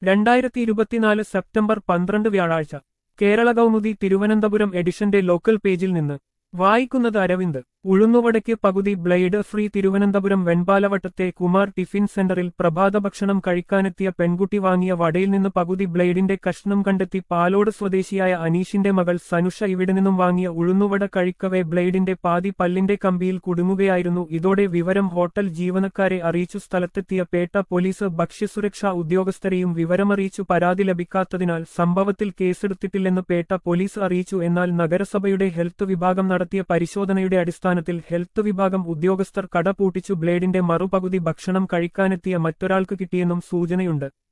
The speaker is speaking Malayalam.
രണ്ടായിരത്തി ഇരുപത്തിനാല് സെപ്റ്റംബർ പന്ത്രണ്ട് വ്യാഴാഴ്ച കേരള കൗമുദി തിരുവനന്തപുരം എഡിഷന്റെ ലോക്കൽ പേജിൽ നിന്ന് വായിക്കുന്നത് അരവിന്ദ് ഉഴുന്നുവടയ്ക്ക് പകുതി ബ്ലേഡ് ഫ്രീ തിരുവനന്തപുരം വെൺപാലവട്ടത്തെ കുമാർ ടിഫിൻ സെന്ററിൽ പ്രഭാത ഭക്ഷണം കഴിക്കാനെത്തിയ പെൺകുട്ടി വാങ്ങിയ വടയിൽ നിന്ന് പകുതി ബ്ലേഡിന്റെ കഷ്ണം കണ്ടെത്തി പാലോട് സ്വദേശിയായ അനീഷിന്റെ മകൾ സനുഷ ഇവിടെ നിന്നും വാങ്ങിയ ഉഴുന്നുവട കഴിക്കവേ ബ്ലേഡിന്റെ പാതി പല്ലിന്റെ കമ്പിയിൽ കുടുങ്ങുകയായിരുന്നു ഇതോടെ വിവരം ഹോട്ടൽ ജീവനക്കാരെ അറിയിച്ചു സ്ഥലത്തെത്തിയ പേട്ട പോലീസ് ഭക്ഷ്യസുരക്ഷാ ഉദ്യോഗസ്ഥരെയും വിവരമറിയിച്ചു പരാതി ലഭിക്കാത്തതിനാൽ സംഭവത്തിൽ കേസെടുത്തിട്ടില്ലെന്ന് പേട്ട പോലീസ് അറിയിച്ചു എന്നാൽ നഗരസഭയുടെ ഹെൽത്ത് വിഭാഗം നടത്തിയ പരിശോധനയുടെ അടിസ്ഥാനത്തിൽ ഹെൽത്ത് വിഭാഗം ഉദ്യോഗസ്ഥർ കട പൂട്ടിച്ചു ബ്ലേഡിന്റെ മറുപകുതി ഭക്ഷണം കഴിക്കാനെത്തിയ മറ്റൊരാൾക്ക് കിട്ടിയെന്നും സൂചനയുണ്ട്